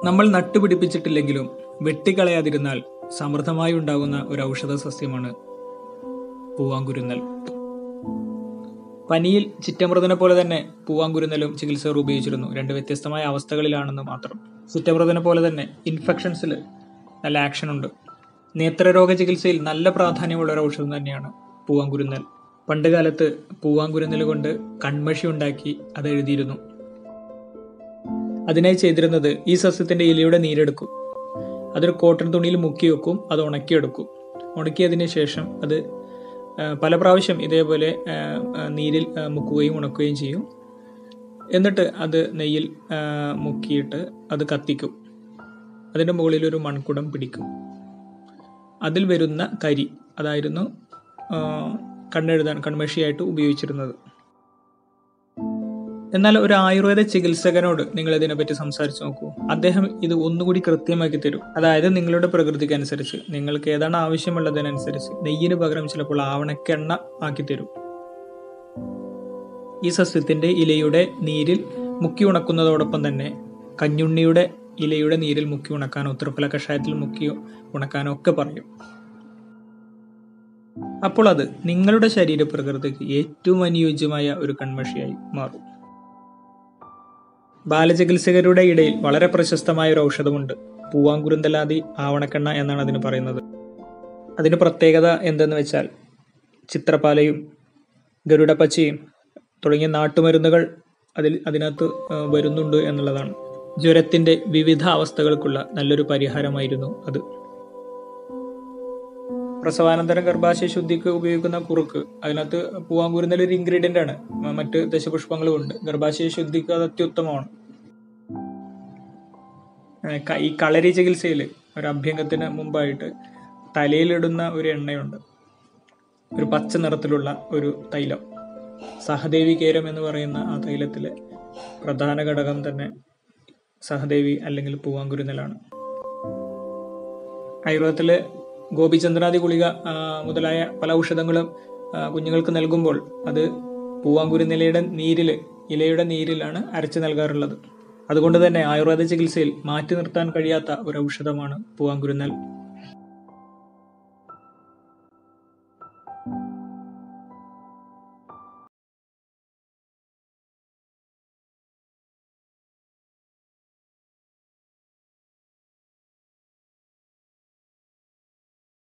നമ്മൾ നട്ടുപിടിപ്പിച്ചിട്ടില്ലെങ്കിലും വെട്ടിക്കളയാതിരുന്നാൽ സമൃദ്ധമായി ഉണ്ടാകുന്ന ഒരു ഔഷധ സസ്യമാണ് പൂവാങ്കുരുന്നൽ പനിയിൽ ചിറ്റമൃതനെ പോലെ തന്നെ പൂവാങ്കുരുന്നലും ചികിത്സകർ ഉപയോഗിച്ചിരുന്നു രണ്ട് വ്യത്യസ്തമായ അവസ്ഥകളിലാണെന്ന് മാത്രം ചിറ്റമൃതനെ പോലെ തന്നെ ഇൻഫെക്ഷൻസിൽ നല്ല ആക്ഷൻ ഉണ്ട് നേത്രരോഗ ചികിത്സയിൽ നല്ല പ്രാധാന്യമുള്ള ഒരു ഔഷധം തന്നെയാണ് പൂവാങ്കുരുന്നൽ പണ്ട് കാലത്ത് പൂവാങ്കുരുന്നൽ കൊണ്ട് കൺമഷി ഉണ്ടാക്കി അത് എഴുതിയിരുന്നു അതിനായി ചെയ്തിരുന്നത് ഈ സസ്യത്തിന്റെ ഇലയുടെ നീരെടുക്കും അതൊരു കോട്ടൺ തുണിയിൽ മുക്കി വെക്കും അത് ഉണക്കിയെടുക്കും ഉണക്കിയതിന് ശേഷം അത് ആ, പല പ്രാവശ്യം ഇതേപോലെ ആ, ആ, നീരിൽ ആ, മുക്കുകയും ഉണക്കുകയും ചെയ്യും എന്നിട്ട് അത് നെയ്യിൽ ആ, മുക്കിയിട്ട് അത് കത്തിക്കും അതിൻ്റെ മുകളിൽ ഒരു മൺകുടം പിടിക്കും അതിൽ വരുന്ന കരി അതായിരുന്നു ആ, കണ്ണെഴുതാൻ കൺമഷിയായിട്ട് ഉപയോഗിച്ചിരുന്നത് എന്നാൽ ഒരു ആയുർവേദ ചികിത്സകനോട് നിങ്ങൾ ഇതിനെപ്പറ്റി സംസാരിച്ചു നോക്കൂ അദ്ദേഹം ഇത് ഒന്നുകൂടി കൃത്യമാക്കി തരും അതായത് നിങ്ങളുടെ പ്രകൃതിക്ക് അനുസരിച്ച് നിങ്ങൾക്ക് ഏതാണ് ആവശ്യമുള്ളതിനനുസരിച്ച് നെയ്യിന് പകരം ചിലപ്പോൾ ആവണക്കെണ്ണ ആക്കി തരും ഈ സസ്യത്തിന്റെ ഇലയുടെ നീരിൽ മുക്കി ഉണക്കുന്നതോടൊപ്പം തന്നെ കഞ്ഞുണ്ണിയുടെ ഇലയുടെ നീരിൽ മുക്കി ഉണക്കാനോ ത്രിഫല കഷായത്തിൽ മുക്കി ഉണക്കാനോ ഒക്കെ പറയും അപ്പോൾ അത് നിങ്ങളുടെ ശരീരപ്രകൃതിക്ക് ഏറ്റവും അനുയോജ്യമായ ഒരു കൺമഷിയായി മാറും ബാലചികിത്സകരുടെ ഇടയിൽ വളരെ പ്രശസ്തമായ ഒരു ഔഷധമുണ്ട് പൂവാങ്കുരുന്തലാതി ആവണക്കെണ്ണ എന്നാണ് അതിന് പറയുന്നത് അതിന് പ്രത്യേകത എന്തെന്ന് വെച്ചാൽ ചിത്രപാലയും ഗരുഡപ്പച്ചയും തുടങ്ങിയ നാട്ടുമരുന്നുകൾ അതിൽ അതിനകത്ത് ആ, വരുന്നുണ്ട് എന്നുള്ളതാണ് ജ്വരത്തിന്റെ വിവിധ അവസ്ഥകൾക്കുള്ള നല്ലൊരു പരിഹാരമായിരുന്നു അത് പ്രസവാനന്തരം ഗർഭാശയ ശുദ്ധിക്ക് ഉപയോഗിക്കുന്ന കുറുക്ക് അതിനകത്ത് പൂവാങ്കുരുന്നൽ ഒരു ഇൻഗ്രീഡിയന്റ് ആണ് മ- മറ്റ് ദശപുഷ്പങ്ങളും ഉണ്ട് ഗർഭാശയ ശുദ്ധിക്ക് അത് അത്യുത്തമമാണ് ഏ, ക- ഈ കളരി ചികിത്സയിൽ ഒരു അഭ്യംഗത്തിന് മുമ്പായിട്ട് തലയിലിടുന്ന ഒരു എണ്ണയുണ്ട് ഒരു പച്ച നിറത്തിലുള്ള ഒരു തൈലം സഹദേവി കേരം എന്ന് പറയുന്ന ആ തൈലത്തിലെ പ്രധാന ഘടകം തന്നെ സഹദേവി അല്ലെങ്കിൽ പൂവാങ്കുരുന്നലാണ് ആയുർവേദത്തിലെ ഗോപിചന്ദ്രാദി ഗുളിക ആ, മുതലായ പല ഔഷധങ്ങളും ആ, കുഞ്ഞുങ്ങൾക്ക് നൽകുമ്പോൾ അത് പൂവാങ്കുരുന്നിലയുടെ നീരിൽ ഇലയുടെ നീരിലാണ് അരച്ച് നൽകാറുള്ളത് അതുകൊണ്ട് തന്നെ ആയുർവേദ ചികിത്സയിൽ മാറ്റി നിർത്താൻ കഴിയാത്ത ഒരു ഔഷധമാണ് പൂവാങ്കുരുന്നൽ